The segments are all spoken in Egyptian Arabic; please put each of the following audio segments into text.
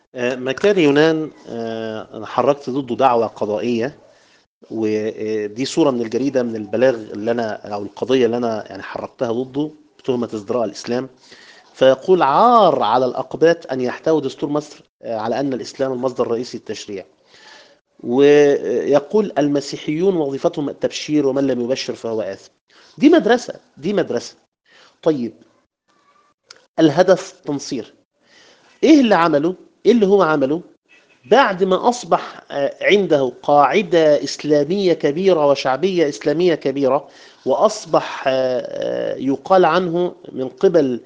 آه، مكاري يونان آه، انا حركت ضده دعوة قضائية ودي صورة من الجريدة من البلاغ اللي انا او القضية اللي انا يعني حركتها ضده بتهمة ازدراء الاسلام فيقول عار على الاقباط ان يحتوي دستور مصر آه، على ان الاسلام المصدر الرئيسي للتشريع ويقول المسيحيون وظيفتهم التبشير ومن لم يبشر فهو آثم دي مدرسة دي مدرسة طيب الهدف تنصير ايه اللي عمله ايه اللي هو عمله بعد ما اصبح آه، عنده قاعدة اسلامية كبيرة وشعبية اسلامية كبيرة واصبح آه، آه، يقال عنه من قبل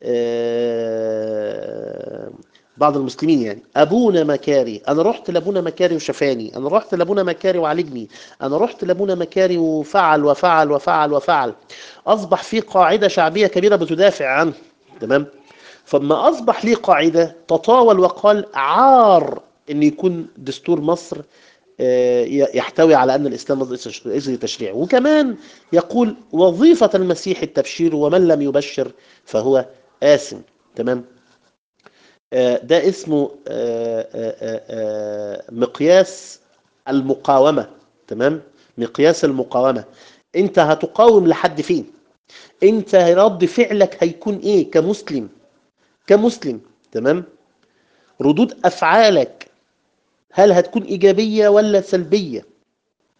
آه، بعض المسلمين يعني ابونا مكاري انا رحت لابونا مكاري وشفاني انا رحت لابونا مكاري وعالجني انا رحت لابونا مكاري وفعل وفعل وفعل وفعل اصبح في قاعده شعبيه كبيره بتدافع عنه تمام فلما اصبح ليه قاعده تطاول وقال عار ان يكون دستور مصر آه، يحتوي على ان الاسلام مصدر رئيسي للتشريع وكمان يقول وظيفه المسيح التبشير ومن لم يبشر فهو آثم تمام آه، ده اسمه آه، آه، آه، مقياس المقاومة تمام مقياس المقاومة انت هتقاوم لحد فين انت رد فعلك هيكون ايه كمسلم كمسلم تمام ردود افعالك هل هتكون ايجابية ولا سلبية